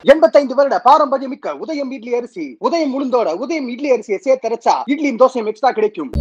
எண்பத்தைந்து வருட பாரம்பரியமிக்க உதயம் இட்லி அரிசி உதயம் உளுந்தோட உதயம் இட்லி அரிசியை சேர்த்தரைச்சா இட்லியும் தோசையும் எக்ஸ்ட்ரா கிடைக்கும்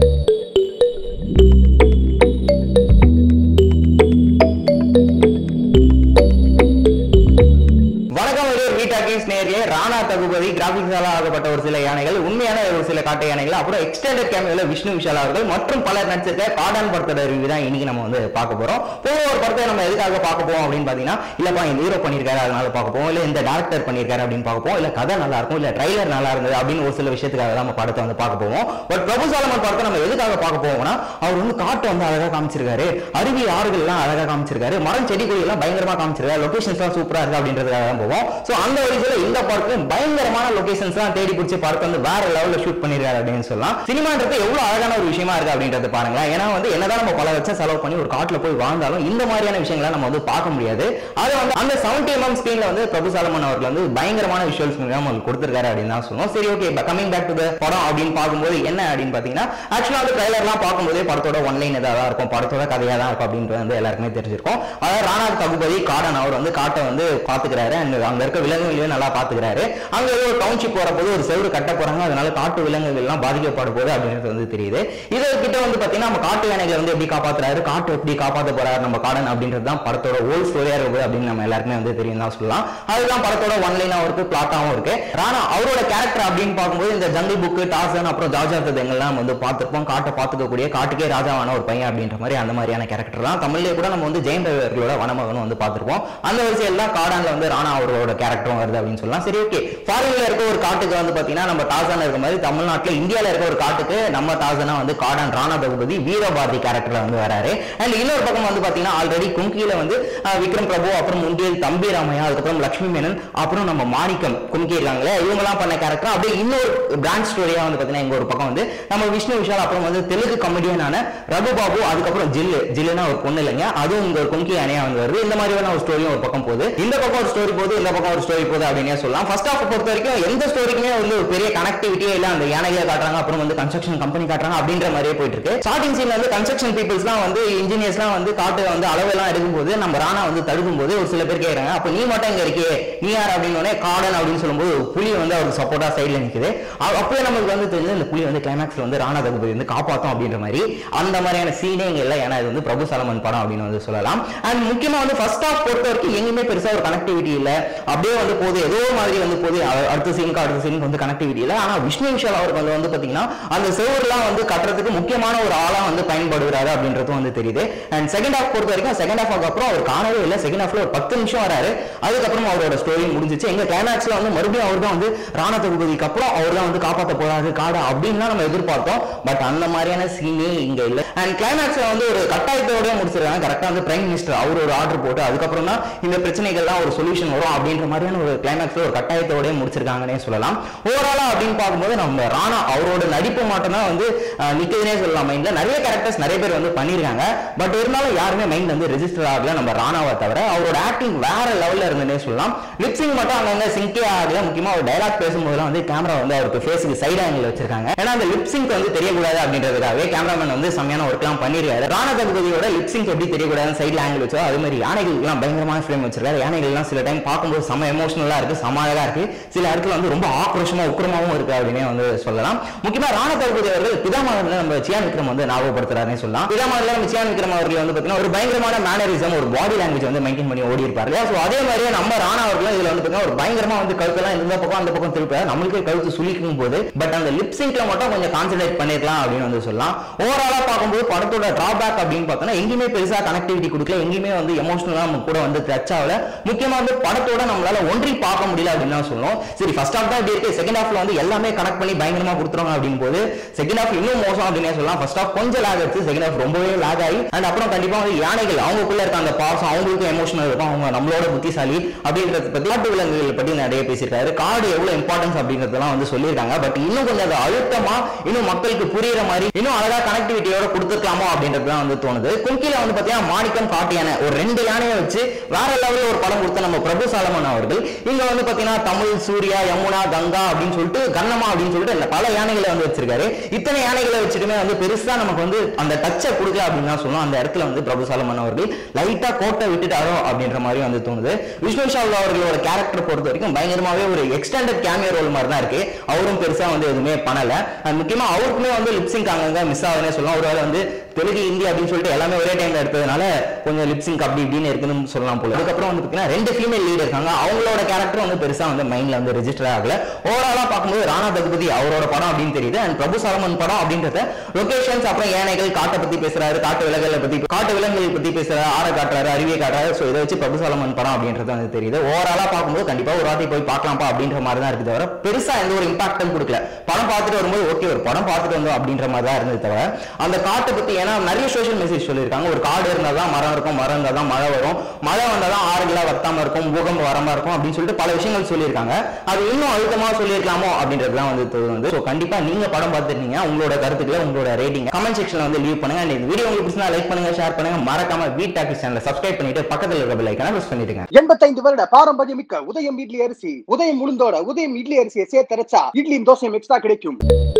வணக்கம் ஒரு வீட்டாக்கிஸ் நேரிலே ராணா தகுபதி கிராபிக்ஸால ஆகப்பட்ட ஒரு சில யானைகள் உண்மையான ஒரு சில காட்டு யானைகள் அப்புறம் எக்ஸ்டெண்டட் கேமியோல விஷ்ணு விஷால் அவர்கள் மற்றும் பலர் நடிச்சிருக்க கார்டன் படத்தோட ரிவ்யூ தான் இன்னைக்கு நம்ம வந்து பார்க்க போறோம் பொதுவாக ஒரு படத்தை நம்ம எதுக்காக பார்க்க போவோம் அப்படின்னு பாத்தீங்கன்னா இல்லப்பா இந்த ஹீரோ பண்ணியிருக்காரு அதனால பார்க்க போவோம் இல்ல இந்த டேரக்டர் பண்ணியிருக்காரு அப்படின்னு பார்க்க போவோம் இல்ல கதை நல்லா இருக்கும் இல்ல ட்ரைலர் நல்லா இருந்தது அப்படின்னு ஒரு சில விஷயத்துக்காக தான் நம்ம படத்தை வந்து பார்க்க போவோம் பட் பிரபு சாலமன் படத்தை நம்ம எதுக்காக பார்க்க போவோம்னா அவர் வந்து காட்டு வந்து அழகா காமிச்சிருக்காரு அருவி ஆறுகள் எல்லாம் அழகா காமிச்சிருக்காரு மரம் செடி கொடி எல்லாம் பயங்கரமா காமிச்சிருக்காரு லொகேஷன்ஸ் எல்லாம் சூப்பரா இருக்கு அப்படின்றதுக்காக தான் போவோம் சோ அந்த வரிசையில இந்த படத்துல பயங்கரமான லொகேஷன்ஸ் எல்லாம் தேடி பிடிச்சி படத்தை வந்து வேற லெவல்ல ஷூட் பண்ணிருக்காரு அப்படின்னு சொல்லலாம் சினிமான்றது எவ்வளவு அழகான ஒரு விஷயமா இருக்கு அப்படின்றத பாருங்களேன் ஏன்னா வந்து என்னதான் நம்ம பல லட்சம் செலவு பண்ணி ஒரு காட்டுல போய் வாழ்ந்தாலும் இந்த மாதிரியான விஷயங்களை நம்ம வந்து பார்க்க முடியாது அது வந்து அந்த செவன்டி எம்எம் ஸ்கிரீன்ல வந்து பிரபு சாலமன் அவர்கள் வந்து பயங்கரமான விஷுவல்ஸ் நம்மளுக்கு கொடுத்திருக்காரு அப்படின்னு தான் சொல்லுவோம் சரி okay coming back to the படம் அப்படின்னு பார்க்கும்போது என்ன அப்படின்னு பாத்தீங்கன்னா ஆக்சுவலா வந்து ட்ரைலர்லாம் பார்க்கும்போதே படத்தோட ஒன்லைன் இதாக தான் இருக்கும் படத்தோட கதையா தான் இருக்கும் அப்படின்றது வந்து எல்லாருக்குமே தெரிஞ்சிருக்கும் அதாவது ராணா தகுபதி காடன் அவர் வந்து காட்டை வந்து பாத்துக்கிறாரு அண்ட் அங்க இருக்க விலங்குகளையும் நல்லா பாத்துக்கிறாரு அங்க ஏதோ ஒரு டவுன்ஷிப் போறபோது ஒரு செவரு கட்ட போறாங்க அதனால காட்டு விலங்குகள் எல்லாம் பாதிக்கப்பட போகுது அப்படின்றது வந்து தெரியுது இது கிட்ட வந்து பாத்தீங்கன்னா நம்ம காட்டு யானைகளை வந்து எப்படி காப்பாத்துறாரு காட்டு எப்படி காப்பாத்த போறாரு நம்ம காடன் அப்படின்றது தான் படத்தோட ஓல்ட் ஸ்டோரியா இருக்குது அப்படின்னு நம்ம எல்லாருக்குமே வந்து தெரியும் தான் சொல்லலாம் அதுதான் படத்தோட ஒன் லைனாவும் இருக்கு பிளாட்டாவும் இருக்கு ராணா அவரோட கேரக்டர் அப்படின்னு பார்க்கும்போது இந்த ஜங்கிள் புக்கு டாசன் அப்புறம் ஜார்ஜா எங்கெல்லாம் வந்து பார்த்திருப்போம் காட்டை பார்த்துக்கக்கூடிய காட்டுக்கே ராஜாவான ஒரு பையன் அப்படின்ற மாதிரி அந்த மாதிரியான கேரக்டர் தான் தமிழ்லயே கூட நம்ம வந்து ஜெயம் ரவி அவர்களோட வனமகனும் வந்து பார்த்திருப்போம் அந்த வரிசையில் தான் காடான்ல வந்து ராணா அவரோட கேரக்டரும் வருது அப்படின்னு சொல்லலாம் சரி ஓகே ஃபாரின்ல இருக்க ஒரு காட்டுக்கு வந்து பாத்தீங்கன்னா நம்ம டாசான் இருக்க மாதிரி தமிழ்நாட்டுல இந்தியால இருக்க ஒரு காட்டுக்கு நம்ம டாசனா வந்து காடான் ராணா தகுபதி வீரபாரதி கேரக்டர்ல வந்து வராரு அண்ட் இன்னொரு பக்கம் வந்து பாத்தீங்கன்னா ஆல்ரெடி கும்கியில வந்து அஹ், விக்ரம் பிரபு அப்புறம் முந்தியல் தம்பி ராமையா அதுக்கப்புறம் லட்சுமி மேனன் அப்புறம் நம்ம மாணிக்கம் கும்கி இருக்காங்களே இவங்கெல்லாம் பண்ண கேரக்டர் அப்படியே இன்னொரு பிராண்ட் ஸ்டோரியா வந்து பாத்தீங்கன்னா இங்க ஒரு பக்கம் வந்து நம்ம விஷ்ணு விஷால் அப்புறம் வந்து தெலுங்கு கமெடியனான ரகு பாபு அதுக்கப்புறம் ஜில்லு ஜில்லுனா ஒரு பொண்ணு இல்லைங்க அதுவும் இங்க ஒரு கும்கி அணையா வந்து வருது இந்த மாதிரியான ஒரு ஸ்டோரியும் ஒரு பக்கம் போகுது இந்த பக்கம் ஒரு ஸ்டோரி போகுது இந்த பக்கம் ஒரு ஸ்டோரி போகுது அப்படின்னே சொல்லலாம் ஃபர்ஸ்ட் ஹாஃப் பொறுத்த வரைக்கும் எந்த ஸ்டோரிக்குமே வந்து ஒரு பெரிய கனெக்டிவிட்டியே இல்ல அந்த யானைகளை காட்டுறாங்க அப்புறம் வந்து கன்ஸ்ட்ரக்ஷன் கம்பெனி காட்டுறாங்க அப்படின்ற மாதிரியே போயிட்டு இருக்கு ஸ்டார்டிங் சீன்ல வந்து கன்ஸ்ட்ரக்ஷன் பீப்புள்ஸ்லாம் வந்து இன்ஜினியர்ஸ்லாம் வந்து காட்டு வந்து அளவெல்லாம் எடுக்கும்போது நம்ம ராணா வந்து தடுக்கும் போது ஒரு சில பேர் கேக்குறாங்க அப்ப நீ மட்டும் இங்க இருக்கியே நீ யார் அப்படின்னு உடனே காடன் அப்படின்னு சொல்லும்போது ஒரு புலி வந்து அவருக்கு சப்போர்ட்டா சைடுல நிக்குது அ- அப்பவே நமக்கு வந்து தெரிஞ்சது இந்த புலி வந்து கிளைமேக்ஸ்ல வந்து ராணா தகுபதி வந்து காப்பாத்தும் அப்படின்ற மாதிரி அந்த மாதிரியான சீனே இங்க இல்ல ஏன்னா இது வந்து பிரபு சலமன் படம் அப்படின்னு வந்து சொல்லலாம் அண்ட் முக்கியமா வந்து ஃபர்ஸ்ட் ஹாஃப் பொறுத்த வரைக்கும் எங்கேயுமே பெருசா ஒரு கனெக்டிவிட்டி இல்ல அப்படியே வந்து போகுது ஏதோ மாதிரி வந்து போகுது அ- அடுத்த சீனுக்கு அடுத்த சீனுக்கு வந்து கனெக்டிவிட்டி இல்ல ஆனா விஷ்ணு விஷால் அவருக்கு வந்து வந்து பாத்தீங்கன்னா அந்த செவர்லாம் வந்து கட்டுறதுக்கு முக்கியமான ஒரு ஆளா வந்து பயன்படுகிறாரு அப்படின்றதும் வந்து தெரியுது அண்ட் செகண்ட் ஹாஃப் பொறுத்த வரைக்கும் செகண்ட் ஹாஃப் அப்புறம் அவர் காணவே இல்லை செகண்ட் ஹாஃப்ல ஒரு பத்து நிமிஷம் வராரு அதுக்கப்புறம் அவரோட ஸ்டோரி முடிஞ்சிச்சு எங்க கிளைமேக்ஸ்ல வந்து மறுபடியும் அவர் தான் வந்து ராணா தகுபதிக்கு அப்புறம் அவர் தான் வந்து காப்பாத்த போறாரு காடு அப்படின்னு நம்ம எதிர்பார்த்தோம் பட் அந்த மாதிரியான சீனே இங்க இல்ல அண்ட் கிளைமேக்ஸ்ல வந்து ஒரு கட்டாயத்தோட முடிச்சிருக்காங்க கரெக்டா வந்து பிரைம் மினிஸ்டர் அவர் ஒரு ஆர்டர் போட்டு அதுக்கப்புறம் தான் இந்த பிரச்சனைகள்லாம் ஒரு சொல்யூஷன் வரும் அப்படின்ற மாதிரியான ஒரு கிளைமேக்ஸ்ல ஒரு கட்டாயத்தோட முடிச்சிருக்காங்கன்னே சொல்லலாம் ஓவராலா அப்படின்னு பார்க்கும்போது நம்ம ராணா அவரோட நடிப்பு மட்டும் தான் வந்து அஹ், நிக்குதுன்னே சொல்லலாம் மைண்ட்ல நிறைய கேரக்டர்ஸ் நிறைய பேர் வந்து பண்ணிருக்காங்க பட் இருந்தாலும் யாருமே மைண்ட் வந்து ரெஜிஸ்டர் ஆகல நம்ம ராணாவை தவிர அவரோட ஆக்டிங் வேற லெவல்ல இருந்துன்னே சொல்லலாம் லிப்சிங் மட்டும் அங்கங்க சிங்கே ஆகல முக்கியமா ஒரு டைலாக் பேசும்போதெல்லாம் வந்து கேமரா வந்து அவருக்கு ஃபேஸுக்கு சைடு ஆங்கிள் வச்சிருக்காங்க ஏன்னா அந்த லிப்சிங்க் வந்து தெரியக்கூடாது அப்படின்றதுக்காகவே கேமராமேன் வந்து செம்மையான ஒர்க்லாம் பண்ணிருக்காரு ராணா தகுபதியோட லிப்சிங்க் எப்படி தெரியக்கூடாது சைடுல ஆங்கிள் வச்சோ அது மாதிரி யானைகளுக்குலாம் பயங்கரமான ஃப்ரேம் வச்சிருக்காரு யானைகள்லாம் சில டைம் பார்க்கும்போது செம எமோஷனலா இருக்கு செம அழகா இருக்கு சில இடத்துல வந்து ரொம்ப ஆக்ரோஷமா உக்கிரமாவும் இருக்கு அப்படின்னே வந்து சொல்லலாம் முக்கியமா ராணா தகுபதி அவர்கள் பிதாமகன்ல நம்ம சியான் விக்ரம் வந்து ஞாபகப்படுத்துறாருன்னு சொல்லலாம் பிதாமகன்ல நம்ம சியான் விக்ரம் அவர்கள் வந்து பாத்தீங்கன்னா ஒரு பயங்கரமான மேனரிசம் ஒரு பாடி லாங்குவேஜ் வந்து மெயின்டைன் பண்ணி ஓடி இருப்பாரு ஸோ அதே மாதிரியே நம்ம ராணா அவர்களும் இதுல வந்து பாத்தீங்கன்னா ஒரு பயங்கரமா வந்து கழுத்தெல்லாம் இந்த பக்கம் அந்த பக்கம் திருப்பாரு நம்மளுக்கே கழுத்து சுளிக்கும் போது பட் அந்த லிப்சிங்க்ல மட்டும் கொஞ்சம் கான்சென்ட்ரேட் பண்ணிருக்கலாம் அப்படின்னு வந்து சொல்லலாம் ஓவராலா பார்க்கும்போது படத்தோட டிராபேக் அப்படின்னு பார்த்தோம்னா எங்கேயுமே பெருசா கனெக்டிவிட்டி கொடுக்கல எங்கேயுமே வந்து எமோஷனலா நம்ம கூட வந்து டச் ஆகல முக்கியமா வந்து படத்தோட நம்மளால ஒன்றி பார்க்க முடியல அப்படின்னு தான் சொல்லணும் சரி ஃபர்ஸ்ட் ஹாஃப் தான் இப்படி இருக்கு செகண்ட் ஹாஃப்ல வந்து எல்லாமே கனெக்ட் பண்ணி பயங்கரமா கொடுத்துருவாங்க அப்படின் போது செகண்ட் ஹாஃப் இன்னும் மோசம் அப்படின்னே சொல்லலாம் ஃபர்ஸ்ட் ஹாஃப் கொஞ்சம் லாக் ஆச்சு செகண்ட் ஹாஃப் ரொம்பவே லாக் ஆகி அண்ட் அப்புறம் கண்டிப்பா வந்து யானைகள் அவங்களுக்குள்ள இருக்க அந்த பாசம் அவங்களுக்கு எமோஷனல் இருக்கும் அவங்க நம்மளோட புத்திசாலி அப்படின்றத பத்தி காட்டு விலங்குகள் பத்தி நிறைய பேசியிருக்காரு காடு எவ்வளவு இம்பார்ட்டன்ஸ் அப்படின்றதெல்லாம் வந்து சொல்லியிருக்காங்க பட் இன்னும் கொஞ்சம் அது அழுத்தமா இன்னும் மக்களுக்கு புரியுற மாதிரி இன்னும் அழகா கனெக்டிவிட்டியோட கொடுத்துருக்கலாமோ அப்படின்றது தான் வந்து தோணுது கும்கில வந்து பாத்தீங்கன்னா மாணிக்கம் காட்டு யானை ஒரு ரெண்டு யானையை வச்சு வேற லெவல்ல ஒரு படம் கொடுத்த நம்ம பிரபு சாலமன் அவர்கள் அவர்கள் இங்க வந்து பாத்தீங்கன்னா தமிழ் சூர்யா யமுனா கங்கா அப்படின்னு சொல்லிட்டு கண்ணம்மா அப்படின்னு சொல்லிட்டு இந்த பல யானைகளை வந்து வச்சிருக்காரு இத்தனை யானைகளை வச்சுட்டுமே வந்து பெருசா நமக்கு வந்து அந்த டச்சை கொடுக்கல அப்படின்னு தான் சொல்லணும் அந்த இடத்துல வந்து பிரபு சாலமன் அவர்கள் லைட்டா கோட்டை விட்டுட்டாரோ அப்படின்ற மாதிரி வந்து தோணுது விஷ்ணு விஷால் அவர்களோட கேரக்டர் பொறுத்த வரைக்கும் பயங்கரமாவே ஒரு எக்ஸ்டெண்டட் கேமியோ ரோல் மாதிரி தான் இருக்கு அவரும் பெருசா வந்து எதுவுமே பண்ணல அது முக்கியமா அவருக்குமே வந்து லிப்சிங் அங்கங்க மிஸ் ஆகுதுன்னே சொல்லலாம் ஒருவேளை வந்து தெலுங்கு ஹிந்தி அப்படின்னு சொல்லிட்டு எல்லாமே ஒரே டைம்ல எடுத்ததுனால கொஞ்சம் லிப்சிங் அப்படி இப்படின்னு இருக்குன்னு சொல்லலாம் போல அதுக்கப்புறம் வந்து பாத்தீங்கன்னா ரெண்டு ஃபீமேல் லீட் இருக்காங்க அவங்களோட கேரக்டர் வந்து பெருசா வந்து மைண்ட்ல வந்து ரெஜிஸ்டர் ஆகல ஓவராலா பார்க்கும்போது ராணா தகுபதி அவரோட படம் அப்படின்னு தெரியுது அண்ட் பிரபு சாலமன் படம் அப்படின்றத லொகேஷன்ஸ் அப்புறம் யானைகள் காட்டை பத்தி பேசுறாரு காட்டு விலங்குகளை பத்தி காட்டு விலங்குகள் பத்தி பேசுறாரு ஆற காட்டுறாரு அருவியை காட்டுறாரு ஸோ இதை வச்சு பிரபு சாலமன் படம் அப்படின்றது வந்து தெரியுது ஓவராலா பார்க்கும்போது கண்டிப்பா ஒரு வாட்டி போய் பார்க்கலாம்ப்பா அப்படின்ற மாதிரி தான் இருக்கு தவிர பெருசா எந்த ஒரு இம்பாக்டும் கொடுக்கல படம் பார்த்துட்டு வரும்போது ஓகே ஒரு படம் பார்த்துட்டு வந்தோம் அப்படின்ற மாதிரி தான் இருந்தது தவிர அந்த காட்டை பத்தி ஏன்னா நிறைய சோஷியல் மெசேஜ் சொல்லியிருக்காங்க ஒரு காடு இருந்தால் தான் மரம் இருக்கும் மரம் இருந்தால் தான் மழை வரும் மழை வந்தால் தான் ஆறுகளா வத்தாம இருக்கும் பூகம்பம் வராம இருக்கும் அப்படின்னு சொல்லிட்டு பல விஷயங்கள் சொல்லியிருக்காங்க அது இன்னும் அழுத்தமா சொல்லியிருக்கலாமோ அப்படின்றது தான் வந்து தோணுது ஸோ கண்டிப்பா நீங்க படம் பார்த்துருந்தீங்க உங்களோட கருத்துக்களை உங்களோட ரேட்டிங் கமெண்ட் செக்ஷன்ல வந்து லீவ் பண்ணுங்க and இந்த வீடியோ உங்களுக்கு பிடிச்சா லைக் பண்ணுங்க ஷேர் பண்ணுங்க மறக்காம வீட் டாக்கி சேனலை சப்ஸ்கிரைப் பண்ணிட்டு பக்கத்துல இருக்க பெல் ஐக்கான ப்ரெஸ் பண்ணிடுங்க எண்பத்தைந்து வருட பாரம்பரியமிக்க உதயம் இட்லி அரிசி உதயம் உளுந்தோட உதயம் இட்லி அரிசியை சேர்த்தரைச்சா இட்லியும் தோசையும் எக்ஸ்ட்ரா கிடைக்கும்